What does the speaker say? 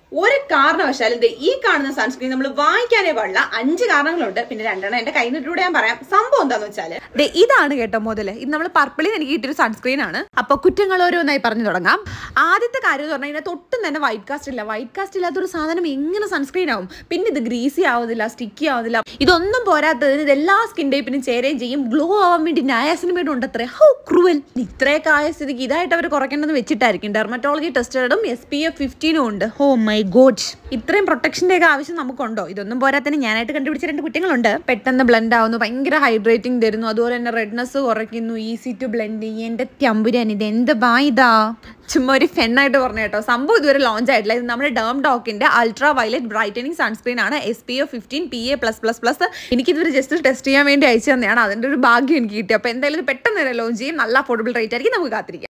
ഒരു കാരണവശാലും ദേ ഈ കാണുന്ന സൺസ്ക്രീൻ നമ്മൾ വാങ്ങിക്കാനേ പാടില്ല അഞ്ച് കാരണങ്ങളുണ്ട് പിന്നെ രണ്ടെണ്ണം എന്റെ കയ്യിൽ നിന്നിട്ടൂടെ ഞാൻ പറയാം സംഭവം എന്താന്ന് വെച്ചാല് ദേ, ഇതാണ് കേട്ടോ മുതല് ഇത് നമ്മൾ പർപ്പിളിൽ എനിക്ക് കിട്ടിയൊരു സൺസ്ക്രീൻ ആണ് അപ്പൊ കുറ്റങ്ങൾ ഓരോന്നായി പറഞ്ഞു തുടങ്ങാം ആദ്യത്തെ കാര്യം എന്ന് പറഞ്ഞാൽ ഇതിനകത്ത് ഒട്ടും തന്നെ വൈറ്റ് കാസ്റ്റ് ഇല്ല വൈറ്റ് കാസ്റ്റ് ഇല്ലാത്തൊരു സാധനം എങ്ങനെ സൺസ്ക്രീൻ ആവും പിന്നെ ഇത് ഗ്രീസി ആവുന്നില്ല സ്റ്റിക്കി ആവുന്നില്ല ഇതൊന്നും പോരാത്തതിന് ഇത് എല്ലാ സ്കിൻ ടൈപ്പിനും ചേരുകയും ചെയ്യും ഗ്ലോ ആവാൻ വേണ്ടി നയാസിനുമേഡ് ഉണ്ട് അത്രേ ഹോ ക്രൂവൽ ഇത്രയൊക്കെ ആയ സ്ഥിതിക്ക് ഇതായിട്ട് അവർ കുറയ്ക്കേണ്ടെന്ന് വെച്ചിട്ടായിരിക്കും ഡെർമറ്റോളജി ടെസ്റ്റഡും എസ് പി എഫ് ഫിഫ്റ്റീനും ഉണ്ട് ഹോ മൈ ഗോഡ് ഇത്രയും പ്രൊട്ടക്ഷന്റെ ഒക്കെ ആവശ്യം നമുക്കുണ്ടോ ഇതൊന്നും പോരാത്തതിന് ഞാനായിട്ട് കണ്ടുപിടിച്ച രണ്ട് കുറ്റങ്ങളുണ്ട് പെട്ടെന്ന് ബ്ലെൻഡ് ആവുന്നു ഭയങ്കര ഹൈഡ്രേറ്റിംഗ് തരുന്നു അതുപോലെ തന്നെ റെഡ്നെസ് കുറയ്ക്കുന്നു ഈസി ടു ബ്ലെൻഡ് ചെയ്യും എന്റെ തമ്പുരാൻ ഇത് എന്ത് ബായിതാ ചുമ്മാ ഒരു ഫെണ്ണായിട്ട് പറഞ്ഞു കേട്ടോ സംഭവം ഇതുവരെ ലോഞ്ച് ആയിട്ടില്ല ഇത് നമ്മുടെ ഡേം ഡോക്കിന്റെ അൾട്രാ വയലറ്റ് ബ്രൈറ്റനിങ് സൺസ്ക്രീൻ ആണ് S P O fifteen P A plus plus plus എനിക്കിതൊരു ജസ്റ്റ് ടെസ്റ്റ് ചെയ്യാൻ വേണ്ടി അയച്ചു തന്നെയാണ് അതിന്റെ ഒരു ഭാഗ്യം എനിക്ക് കിട്ടി അപ്പോൾ എന്തായാലും ഇത് പെട്ടെന്ന് തന്നെ ലോഞ്ച് ചെയ്യും നല്ല അഫോർഡബിൾ റേറ്റ് ആയിരിക്കും നമുക്ക് കാത്തിരിക്കാം